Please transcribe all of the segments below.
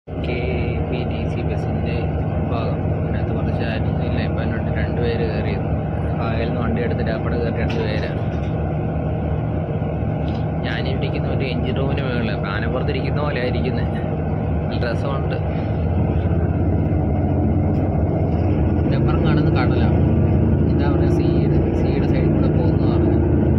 K P T C ബസ്സിൻ്റെ ഭാഗം അതിനകത്ത് കുറച്ച് ആയിരുന്നില്ല ഇപ്പം എന്നോട്ട് രണ്ട് പേര് കയറിയത് ഫായിൽ നിന്ന് വണ്ടി എടുത്തിട്ട് അവിടെ കയറി രണ്ട് പേരാണ് ഞാനിരിക്കുന്ന ഒരു എഞ്ചിൻ റൂമിന് മുകളിൽ ആനപ്പുറത്തിരിക്കുന്ന പോലെ ആയിരിക്കുന്നത് നല്ല രസമുണ്ട് അപ്പുറം കാണുന്ന കടലാണ് എന്താ പറയുക സീയുടെ സീയുടെ സൈഡിൽ കൂടെ പോകുന്ന പറഞ്ഞു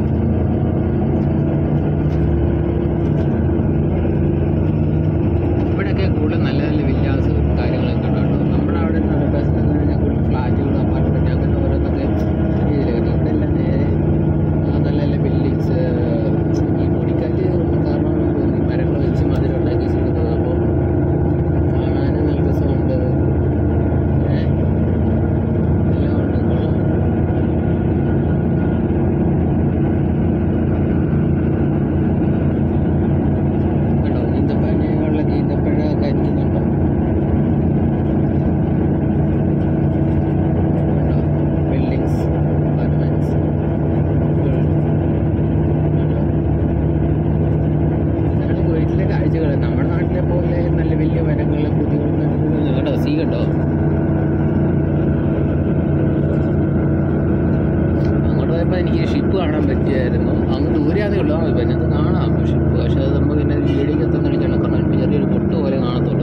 ഇവിടെയൊക്കെ കൂടുതൽ നല്ല നല്ല വില്ലാസ് കാര്യങ്ങളൊക്കെ ഉണ്ട് കേട്ടോ നമ്മുടെ അവിടെ നിന്ന് ബസ് നിന്ന് കഴിഞ്ഞാൽ കൂടുതൽ ഫ്ലാറ്റുകൾ അപ്പാർട്ട്മെൻറ്റ് അങ്ങനെ ഓരോന്നൊക്കെ രീതിയിലൊക്കെ ഇവിടെ എല്ലാം നേരെ ആ, നല്ല നല്ല ബിൽഡിങ്സ് ഈ പൊടിക്കാറ്റ് കാരണം ഈ മരങ്ങൾ വെച്ച് മതിൽ ഉണ്ടാക്കി വെച്ചിരിക്കുന്നത് അപ്പോൾ കാണാനും നല്ല രസമുണ്ട് ഏ, എല്ലാം ഉണ്ട് കൊള്ളാം കേട്ടോ ഈന്തപ്പഴയുള്ള ഈന്തപ്പഴ കരിക്കുന്നുണ്ടോ ബിൽഡിങ്സ് അപ്പാർട്ട്മെന്റ്സ് ഇതാണ് കുവൈറ്റിലെ കാഴ്ചകൾ നമ്മുടെ നാട്ടിലെ പോലെ നല്ല വലിയ മരങ്ങൾ പുതിയ കേട്ടോ സീ കണ്ടോ അങ്ങോട്ട് പോയപ്പോൾ എനിക്ക് ഷിപ്പ് കാണാൻ പറ്റിയായിരുന്നു അങ്ങ് ദൂരെയാണേ ഉള്ളൂ ആ പിന്നെ അത് കാണാം ഷിപ്പ് പക്ഷെ അത് നമ്മൾ പിന്നെ വീടിലേക്ക് എത്തുന്ന കളിക്കണം കാരണം ചെറിയൊരു പൊട്ട് പോലെ കാണത്തുള്ളൂ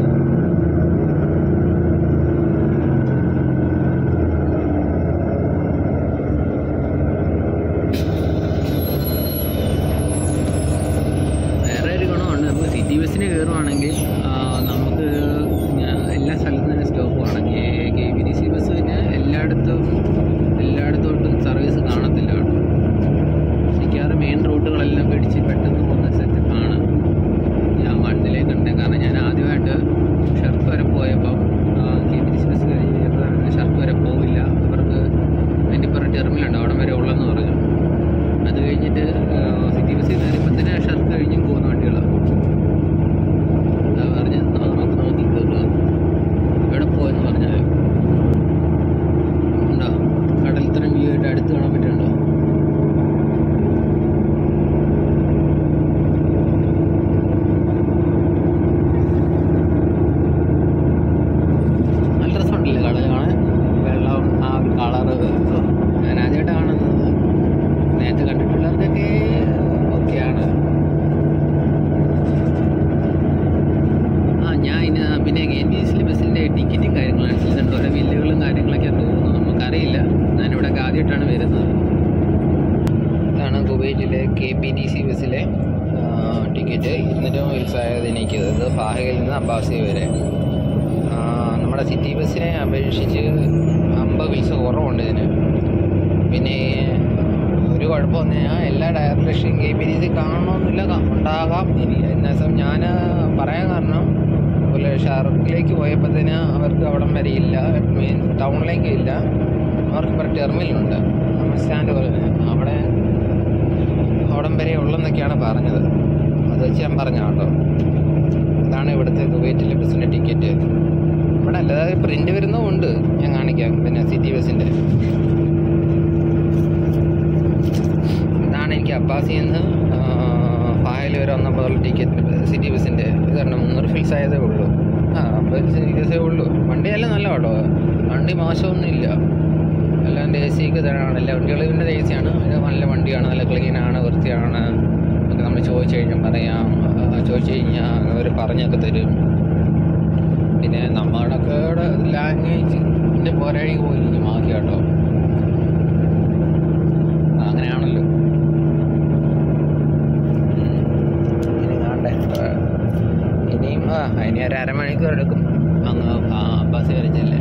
വേറെ ഒരു ഗുണമുണ്ട് നമുക്ക് സിറ്റി ബസ്സിന് കയറുവാണെങ്കിൽ ആ, നമുക്ക് ഞാ- എല്ലാ സ്ഥലത്തും തന്നെ സ്റ്റോപ്പ് ആണെങ്കിൽ K B D C bus പിന്നെ എല്ലായിടത്തും എല്ലായിടത്തോട്ടും സർവീസ് കാണത്തില്ല കേട്ടോ മിക്കവാറും മെയിൻ റൂട്ടുകളെല്ലാം പിടിച്ച് പെട്ടെന്ന് പോകുന്ന സെറ്റപ്പാണ് ഞാൻ വണ്ടിലേക്ക് ഉണ്ട് കാരണം ഞാൻ ആദ്യമായിട്ട് ഷർട്ട് വരെ പോയപ്പോൾ K B D C bus കഴിഞ്ഞപ്പോൾ ഷർട്ട് വരെ പോവില്ല അവർക്ക് അതിൻ്റെ ഇപ്പുറം ടെർമിനുണ്ട് അവിടെ വരെ ഉള്ളെന്ന് പറഞ്ഞു അത് കഴിഞ്ഞിട്ട് സിറ്റി ബസ്സിൽ കയറിയപ്പോൾ തന്നെ ഷർട്ട് കഴിഞ്ഞും പോകുന്ന വണ്ടികളാണ് അതാ പറഞ്ഞ് നമുക്ക് നോക്കി കയറുക എവിടെ പോയെന്ന് പറഞ്ഞാൽ ഉണ്ടോ കടൽത്തരം വ്യൂ ആയിട്ട് അടുത്ത് കാണാൻ പറ്റുന്നുണ്ടോ നല്ല രസമുണ്ടല്ലേ കടൽ കാണാൻ വെള്ളം ആ ഒരു കളറ് ഞാൻ ആദ്യമായിട്ട് കാണുന്നത് നേരത്തെ കണ്ടിട്ടുള്ളവർക്കൊക്കെ ഓക്കെയാണ് ആ ഞാൻ ഇന്ന് പിന്നെ എൻ ബി എസ് ബസ്സിൻ്റെ ടിക്കറ്റും കാര്യങ്ങളും അനുസരിച്ചുണ്ട് ഓരോ ബില്ലുകളും കാര്യങ്ങളൊക്കെ തോന്നുന്നു നമുക്കറിയില്ല ഞാനിവിടെ ആദ്യമായിട്ടാണ് വരുന്നത് ഇതാണ് കുവൈറ്റിലെ കെ പി ടി സി ബസ്സിലെ ടിക്കറ്റ് ഇരുന്നൂറ്റി വിൽസായതിനേക്ക് ഇത് ഫാഹയിൽ നിന്ന് അബ്ബാസി വരെ ആ, നമ്മുടെ സിറ്റി ബസ്സിനെ അപേക്ഷിച്ച് അമ്പത് പൈസ കുറവുണ്ട് ഇതിന് പിന്നെ ഒരു കുഴപ്പമെന്ന് കഴിഞ്ഞാൽ എല്ലാ direction K P D C കാണണമെന്നില്ല ക- ഉണ്ടാകാം ഇനി എന്നുവെച്ചാൽ ഞാൻ പറയാൻ കാരണം അതുപോലെ ഷാർക്കിലേക്ക് പോയപ്പോഴത്തേന് അവർക്ക് അവിടം വരെ ഇല്ല മീൻ ടൗണിലേക്ക് ഇല്ല അവർക്ക് ഇപ്പോൾ ടെർമിനലുണ്ട് സ്റ്റാൻഡ് പോലെ തന്നെ. അവിടെ അവിടം വരെ ഉള്ളെന്നൊക്കെയാണ് പറഞ്ഞത് അത് വെച്ച് ഞാൻ പറഞ്ഞ കേട്ടോ ഇതാണ് ഇവിടുത്തെ കുവൈറ്റിലെ ബസ്സിൻ്റെ ടിക്കറ്റ് ഇവിടെ അല്ലാതെ പ്രിൻ്റ് വരുന്നതുണ്ട് ഞാൻ കാണിക്കാം പിന്നെ സിറ്റി ബസ്സിൻ്റെ ഇതാണ് എനിക്ക് അബ്ബാസിൽ നിന്ന് ഫായൽ വരെ വന്നപ്പോൾ ടിക്കറ്റ് സിറ്റി ബസ്സിൻ്റെ ഇത് കാരണം മുന്നൂറ് ഫിൽസ് ആയതേ ഉള്ളൂ ആ അമ്പത് സീരിയസേ ഉള്ളൂ വണ്ടിയെല്ലാം നല്ല കേട്ടോ വണ്ടി മോശമൊന്നും ഇല്ല എല്ലാം എ സിക്ക് തരാണ് എല്ലാ വണ്ടികളും പിന്നെ എ സിയാണ് ഇത് നല്ല വണ്ടിയാണ് നല്ല ക്ലീനാണ് വൃത്തിയാണ് ഒക്കെ നമ്മൾ ചോദിച്ചു കഴിഞ്ഞാൽ പറയാം ആ, ചോദിച്ചു കഴിഞ്ഞാൽ അവർ പറഞ്ഞൊക്കെ തരും പിന്നെ നമ്മളൊക്കെ ലാംഗ്വേജിൻ്റെ പോരാഴി പോലിരിക്കും ബാക്കി കേട്ടോ അങ്ങനെയാണല്ലോ ഉം. ഇനി കാണണ്ടേ ആ, ഇനിയും ആ ഇനി ഒരു അരമണിക്കൂർ എടുക്കും അങ്ങ് ആ, ബസ് കയറിച്ചല്ലേ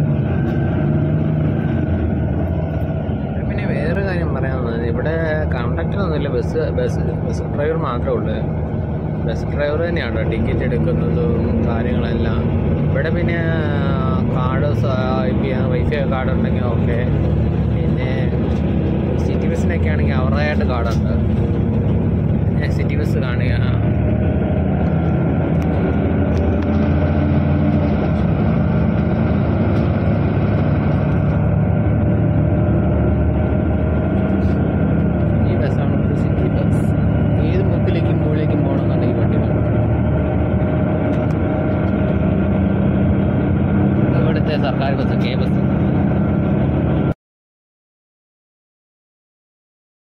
പിന്നെ വേറെ കാര്യം പറയാനുള്ളത് ഇവിടെ കണ്ടക്ടറൊന്നുമില്ല ബസ് ബസ് ബസ് ഡ്രൈവർ മാത്രമേ ഉള്ളൂ ബസ് ഡ്രൈവർ തന്നെയാണ് ടിക്കറ്റ് എടുക്കുന്നതും കാര്യങ്ങളെല്ലാം ഇവിടെ പിന്നെ കാർഡ് വൈഫൈ കാർഡ് ഉണ്ടെങ്കിൽ ഓക്കെ പിന്നെ സിറ്റി ബസ്സിനൊക്കെ ആണെങ്കിൽ അവരുടേതായിട്ട് കാർഡുണ്ട് പിന്നെ സിറ്റി ബസ് കാണുക ഈ ബസ്സാണ് ഒരു സിറ്റി ബസ് ഏത് മുക്കിലേക്കും മുകളിലേക്കും പോകണമെന്നുണ്ടെങ്കിൽ വണ്ടി വേണം സർക്കാർ ബസ് കെ ബസ്